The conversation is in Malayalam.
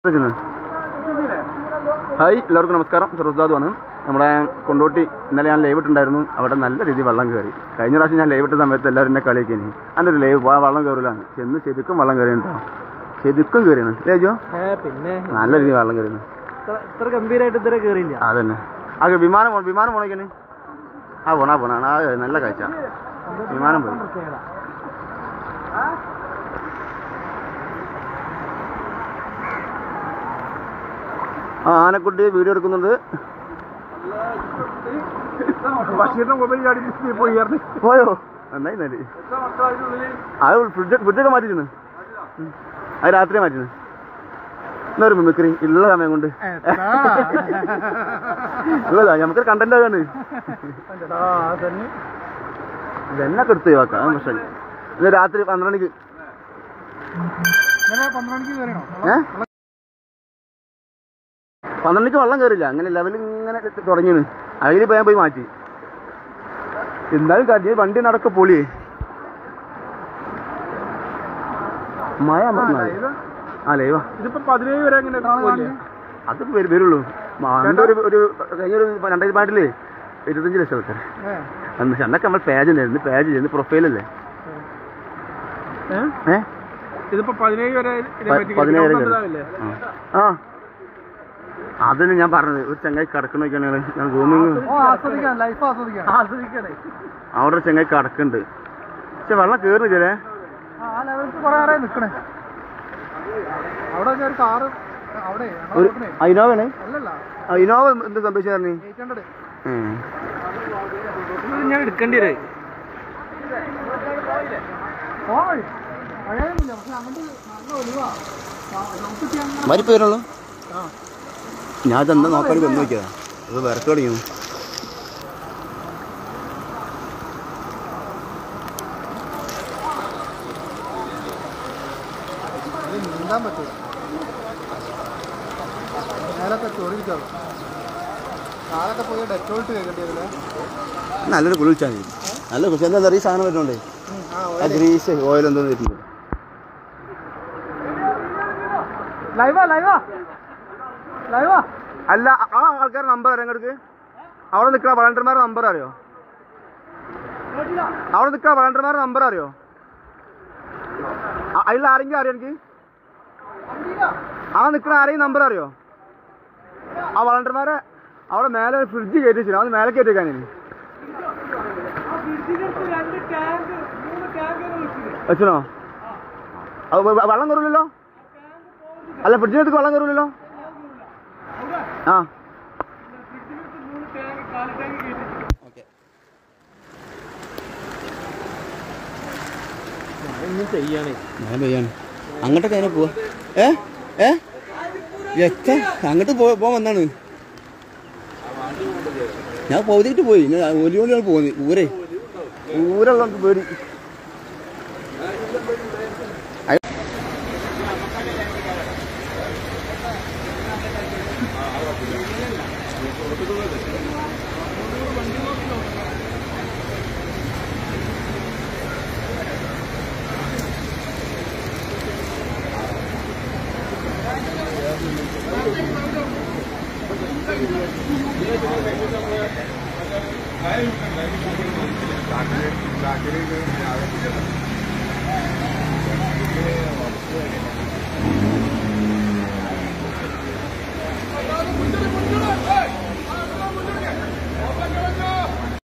ഇരിക്കുന്നു. ഹായ് എല്ലാവർക്കും നമസ്കാരം ചെറുതാദുമാണ് നമ്മുടെ കൊണ്ടോട്ടി ഇന്നലെ ഞാൻ ലൈവ് ഇട്ടുണ്ടായിരുന്നു അവിടെ നല്ല രീതിയിൽ വെള്ളം കയറി കഴിഞ്ഞ പ്രാവശ്യം ഞാൻ ലൈവ് ഇട്ട സമയത്ത് എല്ലാവരും എന്നെ കളിയാക്കി അതിൻ്റെ ഒരു ലൈവ് ആ വെള്ളം കയറില്ലാണ് ചെന്ന് ശരിക്കും വെള്ളം കയറിയുണ്ടോ ശരിക്കും കയറിയാണ് ലേജോ ഏ പിന്നെ നല്ല രീതിയിൽ വെള്ളം കയറിയാണ് ഇത്ര- ഇത്ര ഗംഭീരമായിട്ട് ഇതുവരെ കേറിയില്ല അതന്നെ ആ വിമാനം പോണം വിമാനം പോണേക്കന് ആ പോണ പോണ ആ നല്ല കാഴ്ച വിമാനം പോയി ആ ആനക്കുട്ടി വീഡിയോ എടുക്കുന്നുണ്ട് ബഷീറിന്റെ മൊബൈൽ ചാടി പോയി ഇറങ്ങി പോയോ നന്നായി നല്ല അത് ഫ്രിഡ്ജ് ഫ്രിഡ്ജൊക്കെ മാറ്റിയിരുന്നു അത് രാത്രി മാറ്റിയിരുന്നു എന്നൊരു മിമിക്രി ഉള്ള സമയം കൊണ്ട് ഉള്ളതാ നമുക്ക് കണ്ടന്റ് ആകാണ് ഇതെന്നൊക്കെ എടുത്ത് ഒഴിവാക്കാം അതാണ് പ്രശ്നം ഇന്ന് രാത്രി പന്ത്രണ്ട് മണിക്ക് പന്ത്രണ്ട് മണിക്ക് കയറിയണോ ഏ പന്ത്രണ്ട് മണിക്ക് വെള്ളം കയറില്ല അങ്ങനെ ലെവൽ ഇങ്ങനെ തുടങ്ങിയാണ് അതിൽ പോയാൽ പോയി മാറ്റി എന്തായാലും കാര്യം വണ്ടി നടക്ക പൊളിയേ മഴ അമർന്നാ. ആ ലൈവാ ഇതിപ്പോ പതിനേഴ് വരെ എങ്ങനെ പോയില്ലേ? അത് വരു- വരുള്ളൂ അന്ന് ഒരു ഒരു കഴിഞ്ഞ ഒരു രണ്ടായിരത്തി പതിനെട്ടില് ഇരുപത്തഞ്ച് ലക്ഷം കിട്ടും ഏ? അന്ന് അന്നൊക്കെ നമ്മൾ പേജ് ഉണ്ടായിരുന്നു പേജ് ചെയ്യുന്നു പ്രൊഫൈലല്ലേ ഏ? ഏ ഇതിപ്പോ പതിനേഴ് വരെ പ- പതിനേഴ് വരെ ഇതാവില്ലേ? ആ ആ. അതിന് ഞാൻ പറഞ്ഞത് ഒരു ചങ്ങായി കിടക്കണൊക്കെയാണ് ഞാൻ റൂമിങ് ഓ ആസ്വദിക്കാൻ ലൈഫ് ആസ്വദിക്കാൻ ആസ്വദിക്കണേ അവിടെ ഒരു ചങ്ങായി കിടക്കുന്നുണ്ട് പക്ഷെ വെള്ളം കയറി ചേരേ ആ ലെവലിൽ കുറെ നേരം നിക്കണേ അവിടെ ഒക്കെ ഒരു കാറ് അവിടെ ഒരു ആ, ഇനോവയാണ് അല്ലല്ല ആ, ഇനോവ എന്ത് സംഭവിച്ചു പറഞ്ഞു എയ്റ്റ് ഹൺഡ്രഡ് ഞാൻ എടുക്കേണ്ടി വരും ഓയ് മഴയൊന്നുമില്ല പക്ഷെ അങ്ങോട്ട് നല്ല ഒലിവാ നോക്കിട്ട് അങ്ങനെ മരിപ്പ് വരുള്ളൂ ഞാൻ ഇതെന്താ നോക്കാൻ വന്നു നോക്കിയതാ അത് വിറക്ക് തുടങ്ങിയോ ഇത് നീന്താൻ പറ്റൂല നേരത്തെ ചൊറിയിക്കാവും കാലൊക്കെ പോയി ഡെറ്റോൾട്ട് കേൾക്കേണ്ടി വരില്ലേ നല്ലൊരു കുളിച്ചാൽ മതി നല്ല കുളിച്ച് എന്താ ഈ സാധനം വരുന്നുണ്ടേ ആ ആ ഗ്രീസ് ഓയിൽ എന്തോ വരുന്നുണ്ട് ലൈവാ ലൈവാ ലൈവാ അല്ല ആ ആൾക്കാരുടെ നമ്പർ അറിയാം നിങ്ങൾക്ക് അവിടെ നിൽക്കുന്ന വളണ്ടർമാരുടെ നമ്പർ അറിയോ അവിടെ നിൽക്കുന്ന വളണ്ടർമാരുടെ നമ്പർ അറിയോ അ- അതിൽ ആരെങ്കിലും അറിയോ എനിക്ക് ആ നിൽക്കുന്ന ആരെയും നമ്പർ അറിയോ ആ വളണ്ടർമാരെ അവിടെ മേലെ ഫ്രിഡ്ജ് കയറ്റി വെച്ചില്ല അത് മേലെ കയറ്റി വെക്കാൻ ഇനി വെച്ചനോ അത് വെ- വെ- വെള്ളം കയറില്ലല്ലോ അല്ല ഫ്രിഡ്ജിനകത്ത് വെള്ളം കയറില്ലല്ലോ ആ ഒന്നും ചെയ്യാനേ ഞാൻ പെയ്യാണ് അങ്ങോട്ടൊക്കെ അതിനെ പോവാ ഏ ഏ എത്ത അങ്ങോട്ട് പോ പോകാൻ വന്നാണ് ഞാൻ പോതിട്ട് പോയി ഞാൻ ഒലി കൊണ്ടാണ് പോകുന്നത് ഊരേ ഊരുള്ള നമുക്ക് പേടി